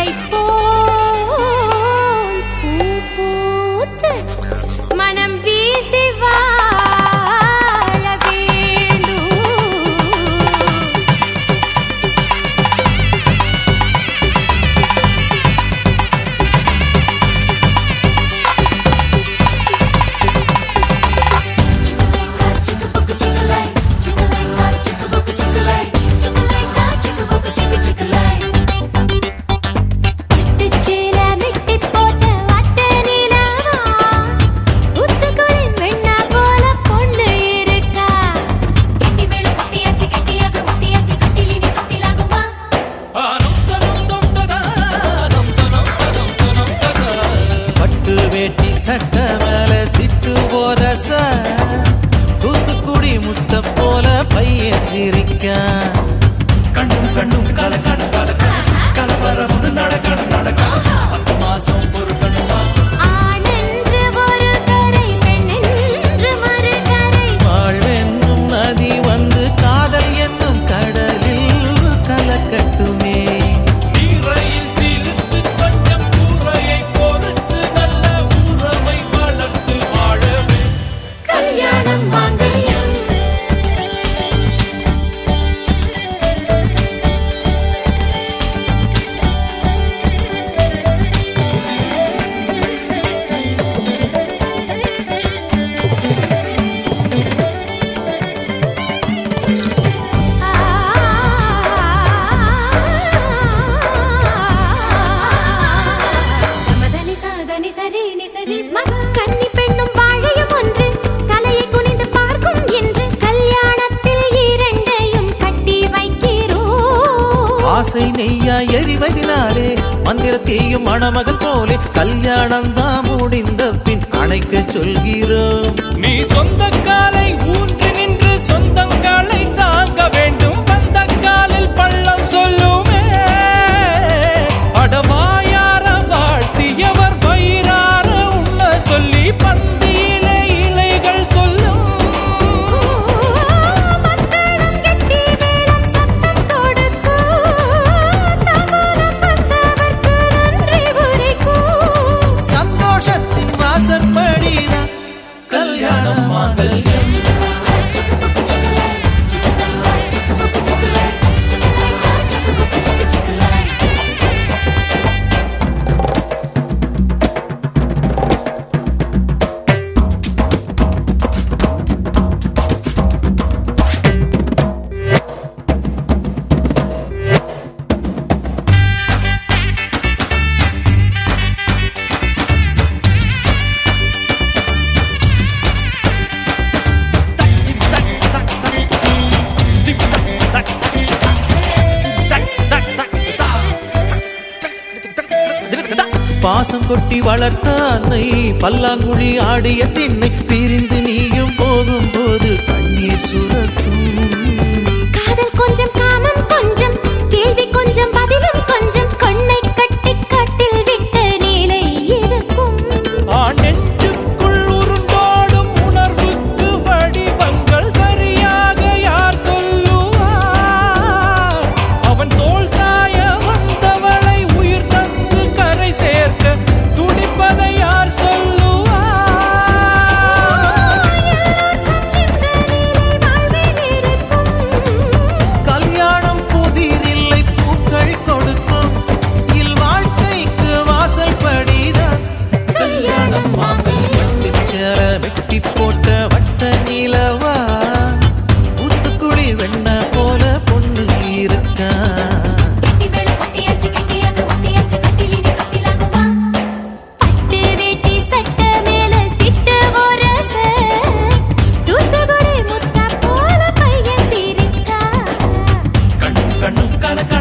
முல்லை போல் பூ பூத்து மனம் வீசி வாழ வேண்டும் பட்டுச்சேல மெட்டி போட்ட வட்ட நிலவா ஊத்துக்குளி வெண்ணா போல பொண்ணு இருக்கா கெட்டி மேல கட்டியாச்சு கெட்டியாக முட்டியாச்சு கட்டிலினி கட்டிலாகுமா பட்டு வேட்டி சட்ட மேல சிட்டு போரச தூத்துக்குடி முத்த போல பையன் சிரிக்கா கண்ணும் கண்ணும் கலக்கணும் கலக்கணும் கலவரமுன்னு நடக்கணும் நடக்கணும் பத்து மாசம் பொறுக்கணுமா ஆணென்று ஒரு கரை பெண்ணென்று மறு கரை வாழ்வென்னும் நதி வந்து காதல் என்னும் கடலில் கலக்கட்டுமே நீரையில் சீர்த்து கொஞ்சம் கூரையை பொறுத்து நல்ல உறவை வளர்த்து வாழவே கல்யாணம் மாங்கல்யம் மதனி சாதனி சரி நி சரி ம. கன்னி பெண்ணும் வாழையும் ஒன்று தலையை குனிந்து பார்க்கும் என்று கல்யாணத்தில் இரண்டையும் கட்டி வைக்கிறோம் ஆசை நெய்யா எரிவதினாலே மந்திரத்தையும் மணமகள் போலே கல்யாணம் தான் முடிந்த பின் அணைக்க சொல்கிறோம் நீ சொந்த காலை ஊன்றி நின்று சொந்தங்களை தாங்க வேண்டும் வந்த காலில் பள்ளம் சொல்லுமே அடவாயார வாழ்த்தியவர் வயிறார உண்ண சொல்லி பந்தியிலே இலைகள் சொல்லும் மத்தளம் கெட்டி மேளம் சத்தம் கொடுக்கும் தமலம் வந்தவர்க்கு நன்றி உரைக்கும் சந்தோஷத்தின் வாசற்படிதான் கல்யாணம் மாங்கல்யம் பாசம் கொட்டி வளர்த்த அன்னை பல்லாங்குழி ஆடிய திண்ணை பிரிந்து நீயும் போகும்போது கண்ணீர் சுரக்கும் காதல் கொஞ்சம் காமம் கொஞ்சம் கேள்வி கொஞ்சம் பதிலும் கொஞ்சம் கண்ணை கட்டி கட்டில் விட்ட நிலை இருக்கும் ஆண் நெஞ்சுக்குள் உருண்டோடும் உணர்வுக்கு வடிவங்கள் சரியாக யார் சொல்லுவார் அவன் தோல் சாய வந்தவளை உயிர் தந்து கரை சேர்க்க துடிப்பதை யார் சொல்லுவார் இந்த நிலை வாழ்வில் இருக்கும் கல்யாணம் புதிரில்லை பூக்கள் கொடுக்கும் இல் வாழ்க்கைக்கு வாசல் படிதான் கல்யாணம் சேர வெட்டி போட்ட வட்ட நிலவா ஊத்துக்குழி வெண்ண போல பொண்ணு இருக்கா கட்டி மேல கட்டியாச்சு கட்டியாக முட்டியாச்சு கட்டிலினி கட்டிலாகுமா பட்டு வேட்டி சட்ட மேல சிட்டு ஒரச தூத்துக்குடி முத்தா போல பையன் சிரிக்கா கண்ணும் கண்ணும் கலக்க